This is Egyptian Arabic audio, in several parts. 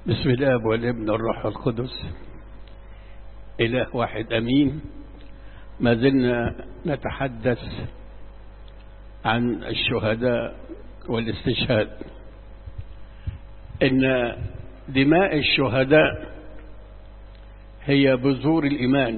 بسم الله والابن الروح القدس إله واحد أمين ما زلنا نتحدث عن الشهداء والاستشهاد إن دماء الشهداء هي بذور الإيمان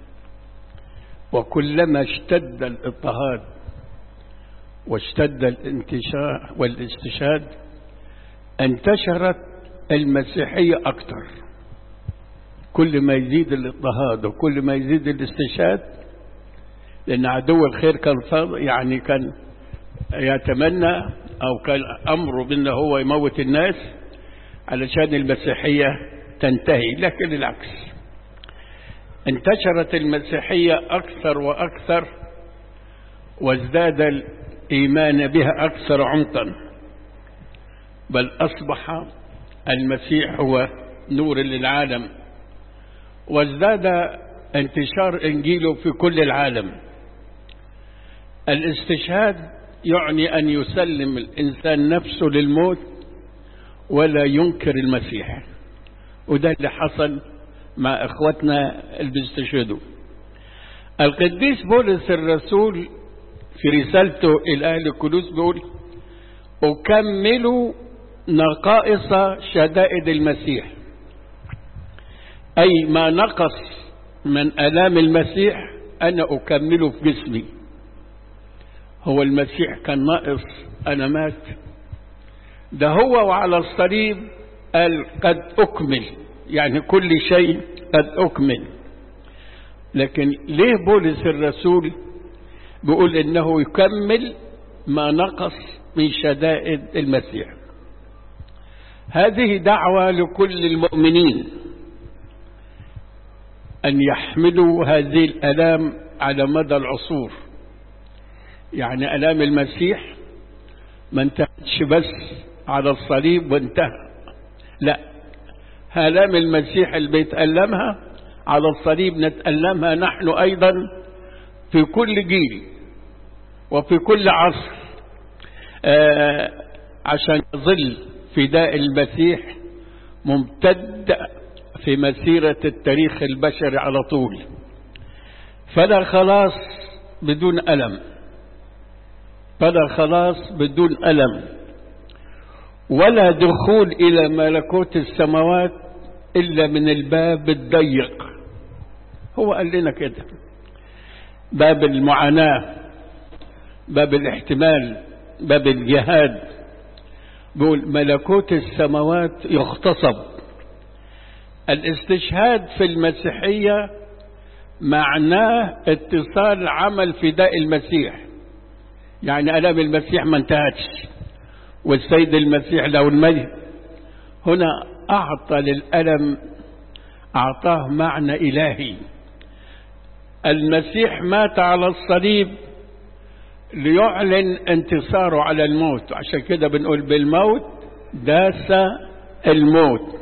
وكلما اشتد الاضطهاد واشتد الانتشار والاستشهاد انتشرت المسيحية أكثر كل ما يزيد الاضطهاد وكل ما يزيد الاستشهاد لأن عدو الخير كان يعني كان يتمنى أو كان أمره بأنه هو يموت الناس علشان المسيحية تنتهي لكن العكس انتشرت المسيحية أكثر وأكثر وازداد الإيمان بها أكثر عمقا بل أصبح المسيح هو نور للعالم وازداد انتشار إنجيله في كل العالم الاستشهاد يعني أن يسلم الإنسان نفسه للموت ولا ينكر المسيح وده اللي حصل مع إخوتنا اللي بيستشهدوا القديس بولس الرسول في رسالته إلى أهل القدوس بيقول أكمل نقائص شدائد المسيح أي ما نقص من ألام المسيح أنا أكمله في جسمي هو المسيح كان ناقص أنا مات ده هو وعلى الصليب قال قد أكمل يعني كل شيء قد أكمل لكن ليه بولس الرسول بيقول إنه يكمل ما نقص من شدائد المسيح هذه دعوة لكل المؤمنين أن يحملوا هذه الألام على مدى العصور يعني ألام المسيح ما انتهتش بس على الصليب وانتهى لا آلام المسيح اللي بيتألمها على الصليب نتألمها نحن أيضا في كل جيل وفي كل عصر آه عشان يظل فداء المسيح ممتد في مسيرة التاريخ البشري على طول فلا خلاص بدون ألم فلا خلاص بدون ألم ولا دخول إلى ملكوت السماوات إلا من الباب الضيق هو قال لنا كده باب المعاناة باب الاحتمال باب الجهاد بيقول ملكوت السماوات يغتصب الاستشهاد في المسيحية معناه اتصال عمل فداء المسيح يعني ألام المسيح ما انتهتش والسيد المسيح له المجد هنا أعطى للألم أعطاه معنى إلهي المسيح مات على الصليب ليعلن انتصاره على الموت عشان كده بنقول بالموت داس الموت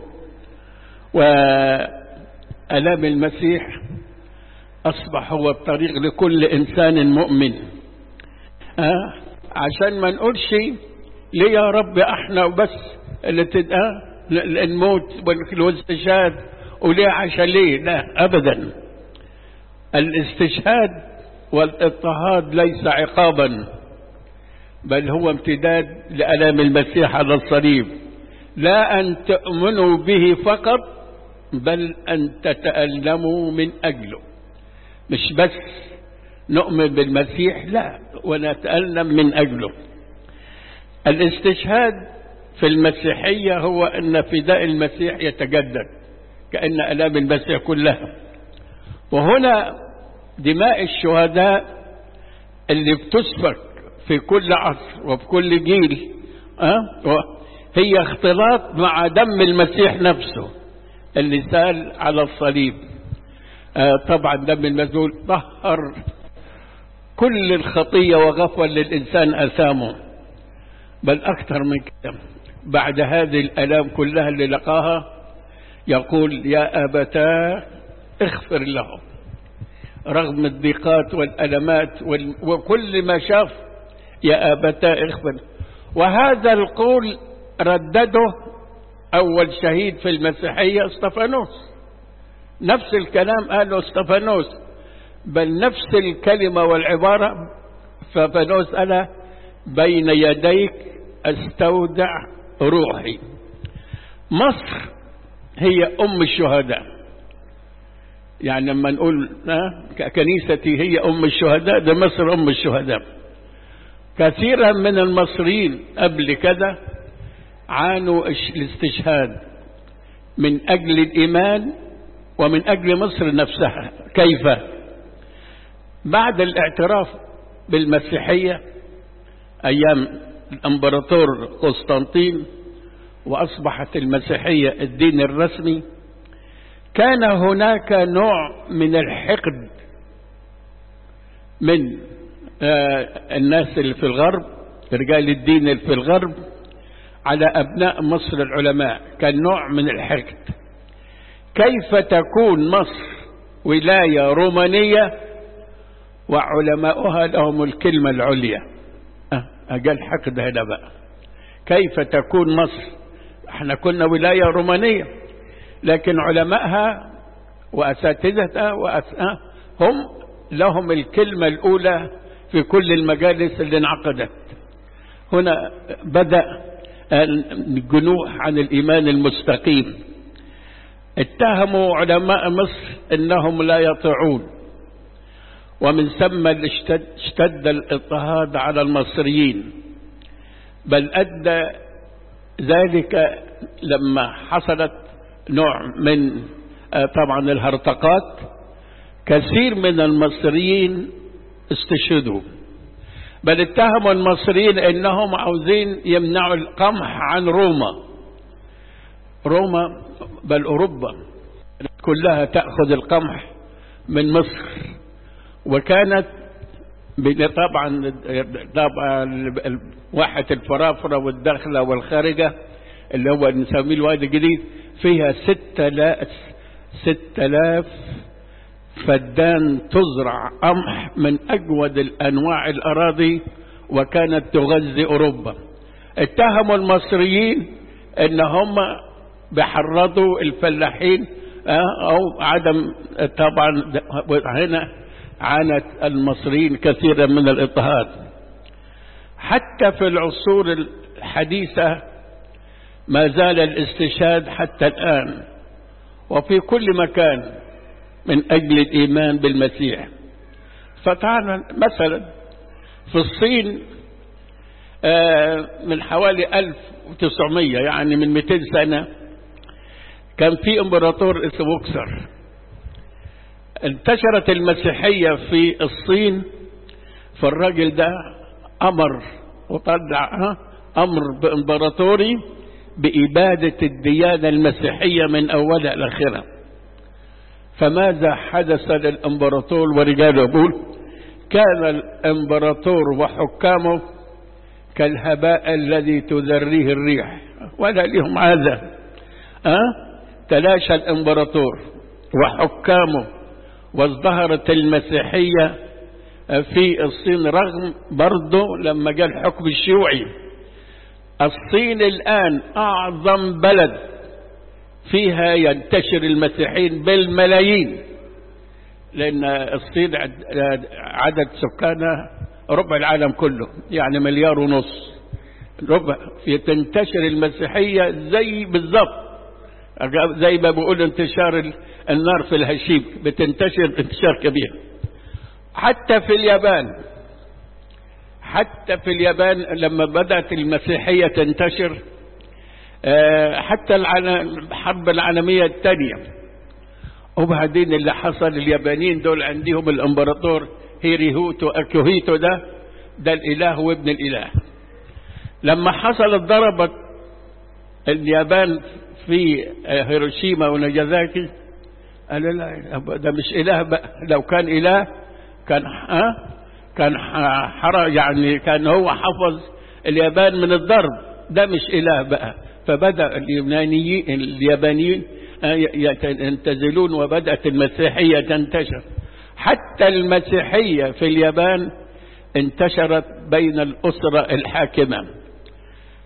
وألام المسيح أصبح هو الطريق لكل إنسان مؤمن أه؟ عشان ما نقولش ليه يا رب احنا وبس اللي تبقى الموت والاستشهاد وليه عشان ليه لا ابدا الاستشهاد والاضطهاد ليس عقابا بل هو امتداد لألام المسيح على الصليب لا أن تؤمنوا به فقط بل أن تتألموا من أجله مش بس نؤمن بالمسيح لا ونتألم من أجله الاستشهاد في المسيحية هو أن فداء المسيح يتجدد كأن ألام المسيح كلها وهنا دماء الشهداء اللي بتسفك في كل عصر وفي كل جيل أه؟ هي اختلاط مع دم المسيح نفسه اللي سال على الصليب أه طبعا دم المسيح طهر كل الخطية وغفر للإنسان أثامه بل أكثر من كده بعد هذه الألام كلها اللي لقاها يقول يا أبتاه اغفر لهم رغم الضيقات والألمات وال... وكل ما شاف يا أبتاه اغفر وهذا القول ردده أول شهيد في المسيحية استفانوس نفس الكلام قاله استفانوس بل نفس الكلمة والعبارة ففانوس أنا بين يديك استودع روحي مصر هي أم الشهداء يعني لما نقول كنيستي هي أم الشهداء ده مصر أم الشهداء كثيرا من المصريين قبل كده عانوا الاستشهاد من أجل الإيمان ومن أجل مصر نفسها كيف بعد الاعتراف بالمسيحية أيام الأمبراطور قسطنطين وأصبحت المسيحية الدين الرسمي كان هناك نوع من الحقد من الناس اللي في الغرب رجال الدين اللي في الغرب على أبناء مصر العلماء كان نوع من الحقد كيف تكون مصر ولاية رومانية وعلماؤها لهم الكلمة العليا أجل حقد هنا بقى كيف تكون مصر احنا كنا ولاية رومانية لكن علمائها وأساتذتها وأس... هم لهم الكلمة الأولى في كل المجالس اللي انعقدت هنا بدأ الجنوح عن الإيمان المستقيم اتهموا علماء مصر انهم لا يطيعون ومن ثم اشتد, اشتد الاضطهاد على المصريين بل ادى ذلك لما حصلت نوع من طبعا الهرطقات كثير من المصريين استشهدوا بل اتهموا المصريين انهم عاوزين يمنعوا القمح عن روما روما بل اوروبا كلها تاخذ القمح من مصر وكانت طبعا طبعا واحة الفرافرة والداخلة والخارجة اللي هو نسميه الوادي الجديد فيها ستة لا ستة آلاف فدان تزرع قمح من أجود الأنواع الأراضي وكانت تغذي أوروبا اتهموا المصريين ان هم بيحرضوا الفلاحين او عدم طبعا هنا عانت المصريين كثيرا من الاضطهاد حتى في العصور الحديثة ما زال الاستشهاد حتى الآن وفي كل مكان من أجل الإيمان بالمسيح فتعالى مثلا في الصين من حوالي 1900 يعني من 200 سنة كان في امبراطور اسمه بوكسر انتشرت المسيحية في الصين فالراجل ده أمر وطلع أمر بإمبراطوري بإبادة الديانة المسيحية من أولها لآخرها فماذا حدث للإمبراطور ورجاله يقول كان الإمبراطور وحكامه كالهباء الذي تذريه الريح ولا لهم هذا أه؟ تلاشى الإمبراطور وحكامه وازدهرت المسيحية في الصين رغم برضه لما جاء الحكم الشيوعي الصين الآن أعظم بلد فيها ينتشر المسيحيين بالملايين لأن الصين عدد سكانها ربع العالم كله يعني مليار ونص ربع في تنتشر المسيحية زي بالضبط زي ما بيقول انتشار النار في الهشيم بتنتشر انتشار كبير حتى في اليابان حتى في اليابان لما بدأت المسيحية تنتشر حتى الحرب العالمية الثانية وبعدين اللي حصل اليابانيين دول عندهم الامبراطور هيريهوتو اكيوهيتو ده ده الاله وابن الاله لما حصلت ضربت اليابان في هيروشيما وناجازاكي قال لا ده مش اله بقى لو كان اله كان ها كان حرا يعني كان هو حفظ اليابان من الضرب ده مش اله بقى فبدا اليونانيين اليابانيين ينتزلون وبدات المسيحيه تنتشر حتى المسيحيه في اليابان انتشرت بين الاسره الحاكمه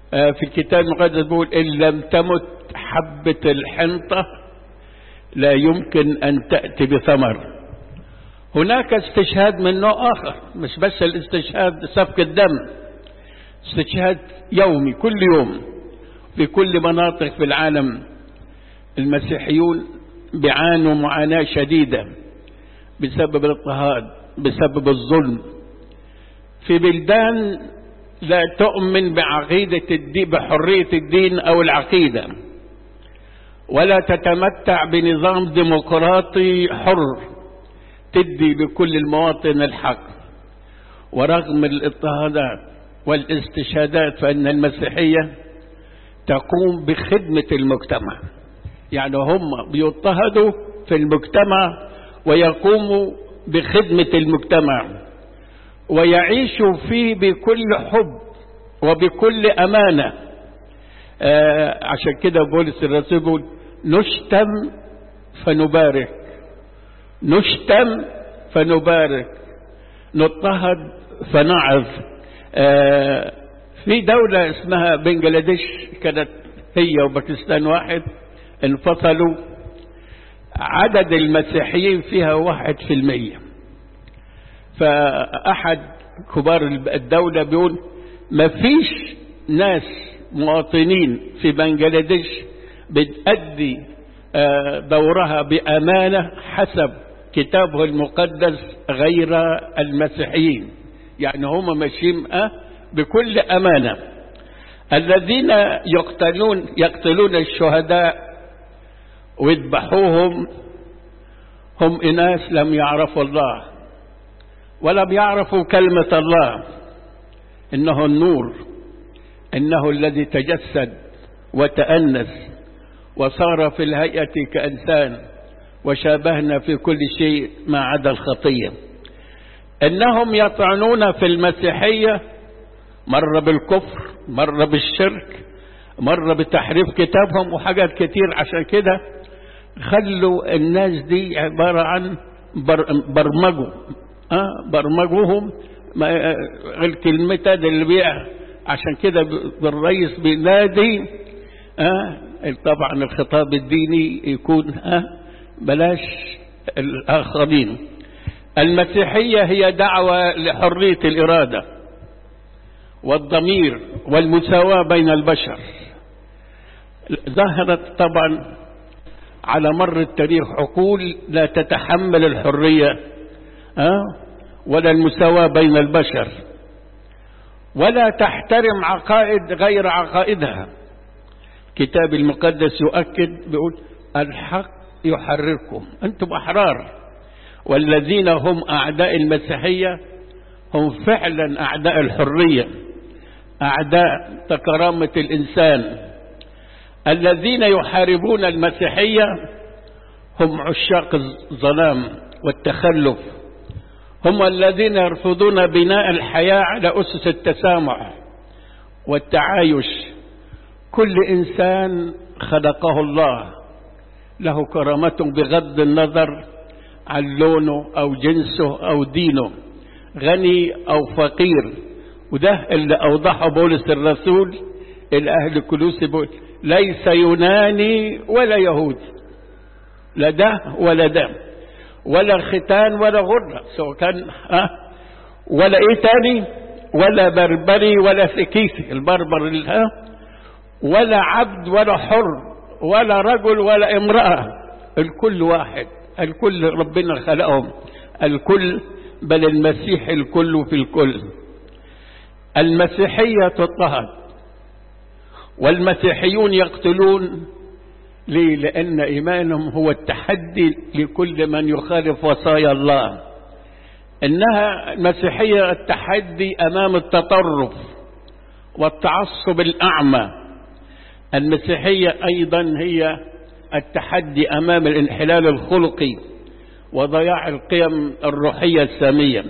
آه في الكتاب المقدس بيقول إن لم تمت حبة الحنطة لا يمكن أن تأتي بثمر هناك استشهاد من نوع آخر مش بس الاستشهاد سفك الدم استشهاد يومي كل يوم في كل مناطق في العالم المسيحيون بيعانوا معاناة شديدة بسبب الاضطهاد بسبب الظلم في بلدان لا تؤمن بعقيدة الدين بحرية الدين أو العقيدة ولا تتمتع بنظام ديمقراطي حر تدي بكل المواطن الحق ورغم الاضطهادات والاستشهادات فإن المسيحية تقوم بخدمة المجتمع يعني هم بيضطهدوا في المجتمع ويقوموا بخدمة المجتمع ويعيشوا فيه بكل حب وبكل أمانة آه عشان كده بولس الرسول بيقول نشتم فنبارك نشتم فنبارك نضطهد فنعظ آه في دولة اسمها بنجلاديش كانت هي وباكستان واحد انفصلوا عدد المسيحيين فيها واحد في المية فأحد كبار الدولة بيقول ما فيش ناس مواطنين في بنجلاديش بتأدي دورها بأمانة حسب كتابه المقدس غير المسيحيين يعني هم ماشيين بكل أمانة الذين يقتلون يقتلون الشهداء ويذبحوهم هم إناس لم يعرفوا الله ولم يعرفوا كلمة الله إنه النور إنه الذي تجسد وتأنس وصار في الهيئة كإنسان وشابهنا في كل شيء ما عدا الخطية إنهم يطعنون في المسيحية مرة بالكفر مرة بالشرك مرة بتحريف كتابهم وحاجات كتير عشان كده خلوا الناس دي عبارة عن بر برمجوا أه برمجوهم الكلمتين اللي بيع عشان كده الرئيس بينادي أه طبعا الخطاب الديني يكون أه بلاش الآخرين المسيحية هي دعوة لحرية الإرادة والضمير والمساواة بين البشر ظهرت طبعا على مر التاريخ عقول لا تتحمل الحرية أه؟ ولا المساواة بين البشر ولا تحترم عقائد غير عقائدها الكتاب المقدس يؤكد بيقول الحق يحرركم أنتم أحرار والذين هم أعداء المسيحية هم فعلا أعداء الحرية أعداء كرامة الإنسان الذين يحاربون المسيحية هم عشاق الظلام والتخلف هم الذين يرفضون بناء الحياة على أسس التسامح والتعايش كل إنسان خلقه الله له كرامته بغض النظر عن لونه أو جنسه أو دينه غني أو فقير وده اللي أوضحه بولس الرسول الأهل كلوسي بيقول ليس يوناني ولا يهودي لا ده ولا ده ولا ختان ولا غرة سواء كان ها ولا ايه تاني ولا بربري ولا سكيسي البربر ها ولا عبد ولا حر ولا رجل ولا امرأة الكل واحد الكل ربنا خلقهم الكل بل المسيح الكل في الكل المسيحية تضطهد والمسيحيون يقتلون ليه لأن إيمانهم هو التحدي لكل من يخالف وصايا الله إنها المسيحية التحدي أمام التطرف والتعصب الأعمى المسيحية أيضا هي التحدي أمام الانحلال الخلقي وضياع القيم الروحية السامية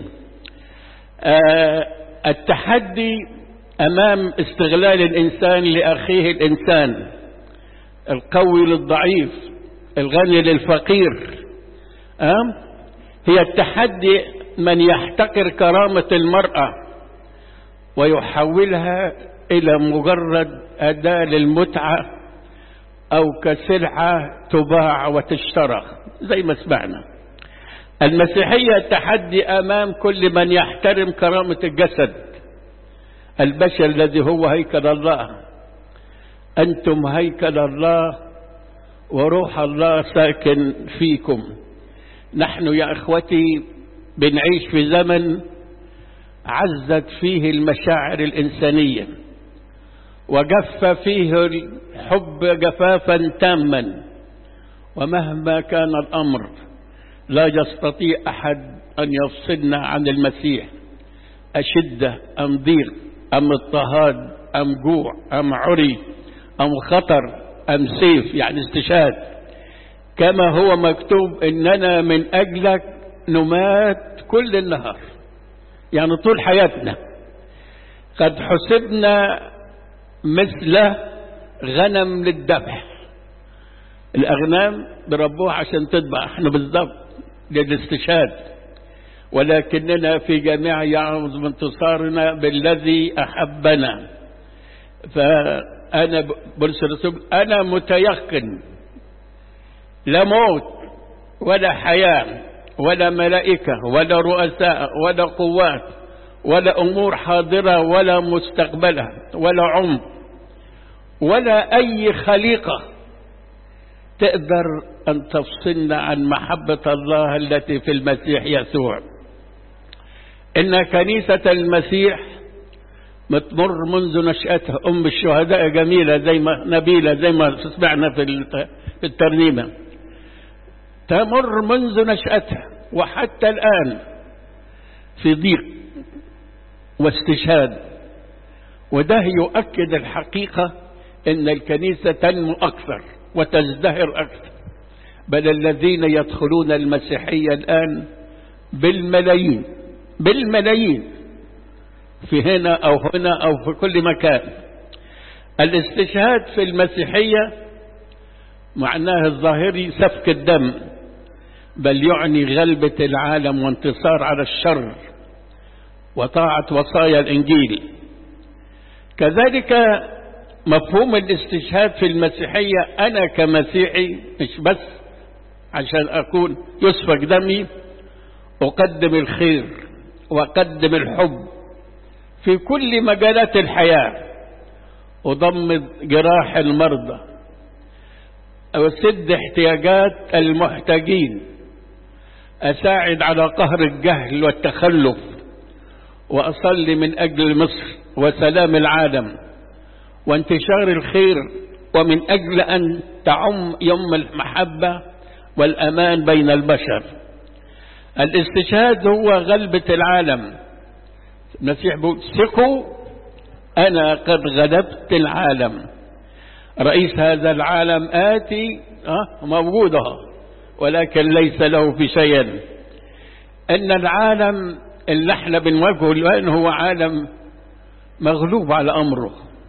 آه التحدي أمام استغلال الإنسان لأخيه الإنسان القوي للضعيف الغني للفقير أه؟ هي التحدي من يحتقر كرامة المرأة ويحولها إلى مجرد أداة للمتعة أو كسلعة تباع وتشترى زي ما سمعنا المسيحية تحدي أمام كل من يحترم كرامة الجسد البشر الذي هو هيكل الله أنتم هيكل الله وروح الله ساكن فيكم نحن يا إخوتي بنعيش في زمن عزت فيه المشاعر الإنسانية وجف فيه الحب جفافا تاما ومهما كان الأمر لا يستطيع أحد أن يفصلنا عن المسيح أشدة أم ضيق أم اضطهاد أم جوع أم عري أم خطر أم سيف يعني استشهاد كما هو مكتوب إننا من أجلك نمات كل النهار يعني طول حياتنا قد حسبنا مثل غنم للذبح الأغنام بربوها عشان تذبح احنا بالضبط للاستشهاد ولكننا في جميع يعظ انتصارنا بالذي أحبنا فأنا بولس الرسول أنا متيقن لا موت ولا حياة ولا ملائكة ولا رؤساء ولا قوات ولا أمور حاضرة ولا مستقبلة ولا عمر ولا أي خليقة تقدر أن تفصلنا عن محبة الله التي في المسيح يسوع إن كنيسة المسيح متمر منذ نشأتها أم الشهداء جميلة زي ما نبيلة زي ما سمعنا في الترنيمة تمر منذ نشأتها وحتى الآن في ضيق واستشهاد وده يؤكد الحقيقة أن الكنيسة تنمو أكثر وتزدهر أكثر بل الذين يدخلون المسيحية الآن بالملايين بالملايين في هنا أو هنا أو في كل مكان الاستشهاد في المسيحية معناه الظاهري سفك الدم بل يعني غلبة العالم وانتصار على الشر وطاعة وصايا الإنجيل كذلك مفهوم الاستشهاد في المسيحية أنا كمسيحي مش بس عشان أكون يسفك دمي أقدم الخير وأقدم الحب في كل مجالات الحياة أضمد جراح المرضى أسد احتياجات المحتاجين أساعد على قهر الجهل والتخلف وأصلي من أجل مصر وسلام العالم وانتشار الخير ومن أجل أن تعم يوم المحبة والأمان بين البشر الاستشهاد هو غلبة العالم المسيح بيقول ثقوا أنا قد غلبت العالم رئيس هذا العالم آتي أه موجودة ولكن ليس في في شيء أن العالم اللي احنا بنواجهه الآن هو عالم مغلوب على أمره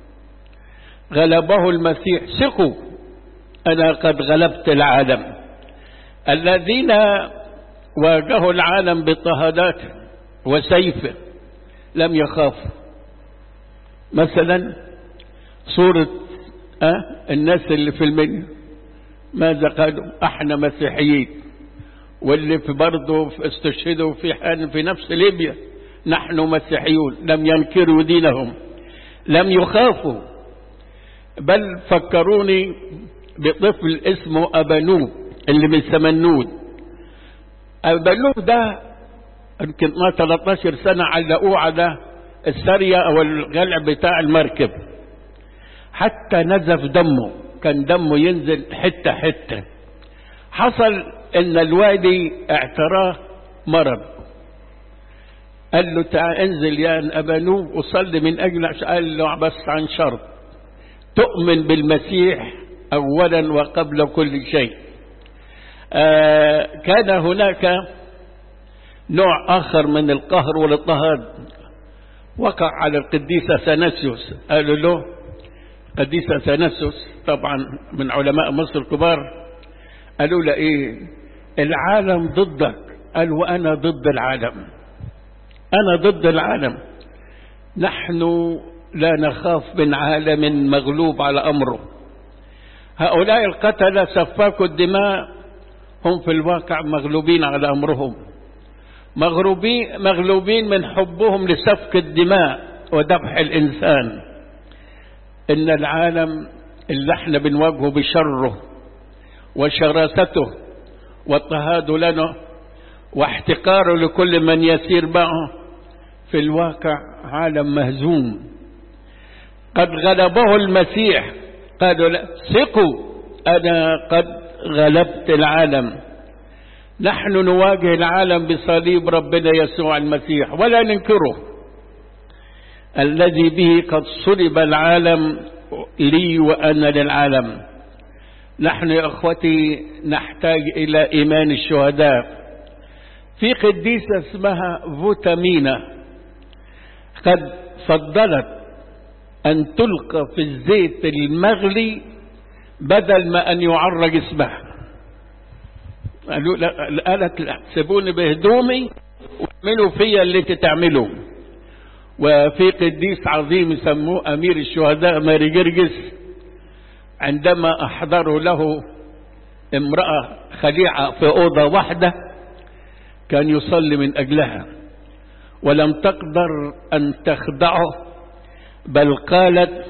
غلبه المسيح ثقوا أنا قد غلبت العالم الذين واجهوا العالم باضطهادات وسيفه لم يخافوا مثلا صورة أه الناس اللي في المنيا ماذا قالوا احنا مسيحيين واللي في برضه استشهدوا في حال في نفس ليبيا نحن مسيحيون لم ينكروا دينهم لم يخافوا بل فكروني بطفل اسمه أبانوب اللي من سمنود أبانوب ده يمكن ما 13 سنة علقوه على السرية أو الغلع بتاع المركب حتى نزف دمه كان دمه ينزل حتة حتة حصل ان الوالي اعتراه مرض قال له تعال انزل يا ابانوب وصلي من اجل قال له بس عن شرط تؤمن بالمسيح اولا وقبل كل شيء آه كان هناك نوع اخر من القهر والاضطهاد وقع على القديسة سنسيوس قالوا له قديسة سنسيوس طبعا من علماء مصر الكبار قالوا له ايه العالم ضدك قال وانا ضد العالم انا ضد العالم نحن لا نخاف من عالم مغلوب على أمره هؤلاء القتلة سفاكوا الدماء هم في الواقع مغلوبين على أمرهم مغلوبين, مغلوبين من حبهم لسفك الدماء وذبح الإنسان إن العالم اللي احنا بنواجهه بشره وشراسته واضطهاد لنا واحتقاره لكل من يسير معه في الواقع عالم مهزوم قد غلبه المسيح قالوا لا ثقوا أنا قد غلبت العالم نحن نواجه العالم بصليب ربنا يسوع المسيح ولا ننكره الذي به قد صلب العالم لي وأنا للعالم نحن يا أخوتي نحتاج إلى إيمان الشهداء في قديسة اسمها فوتامينا قد فضلت أن تلقى في الزيت المغلي بدل ما أن يعرج اسمها قالوا لا قالت لا سيبوني بهدومي واعملوا فيا اللي تتعملوا وفي قديس عظيم يسموه أمير الشهداء ماري جرجس عندما أحضروا له امرأة خليعة في أوضة واحدة كان يصلي من أجلها ولم تقدر أن تخدعه بل قالت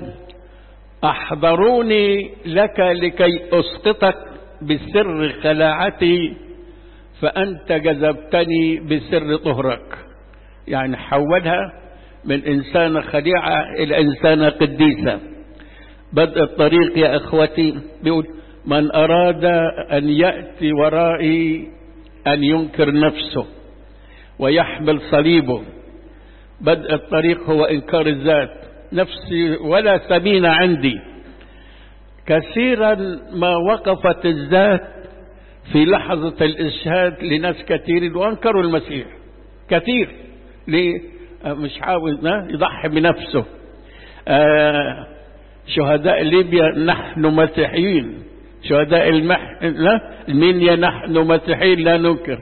أحضروني لك لكي أسقطك بسر خلاعتي فأنت جذبتني بسر طهرك يعني حولها من إنسانة خديعة إلى إنسانة قديسة بدء الطريق يا أخوتي بيقول من أراد أن يأتي ورائي أن ينكر نفسه ويحمل صليبه بدء الطريق هو إنكار الذات نفسي ولا سمين عندي كثيرا ما وقفت الذات في لحظة الإشهاد لناس كثير وأنكروا المسيح كثير ليه مش عاوز يضحي بنفسه آه شهداء ليبيا نحن مسيحيين شهداء المح... لا المنيا نحن مسيحيين لا ننكر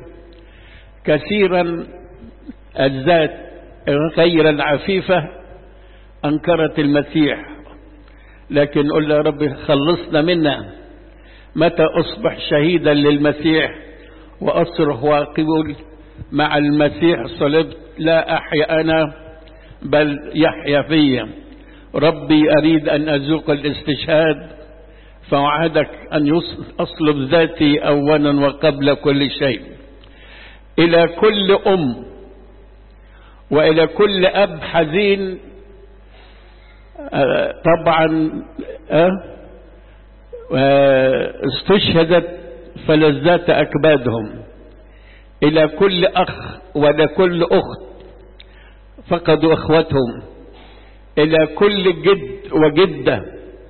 كثيرا الذات غير العفيفة أنكرت المسيح لكن قل يا رب خلصنا منا متى أصبح شهيدا للمسيح وأصرخ وأقول مع المسيح صلبت لا أحيا أنا بل يحيا في ربي أريد أن أذوق الاستشهاد فوعدك أن أصلب ذاتي أولا وقبل كل شيء إلى كل أم وإلى كل أب حزين آه طبعا آه استشهدت فلذات أكبادهم إلى كل أخ ولكل أخت فقدوا أخوتهم إلى كل جد وجدة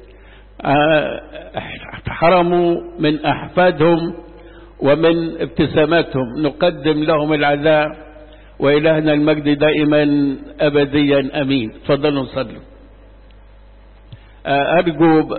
حرموا من أحفادهم ومن ابتساماتهم نقدم لهم العزاء وإلهنا المجد دائما أبديا أمين فضلوا صلوا أرجو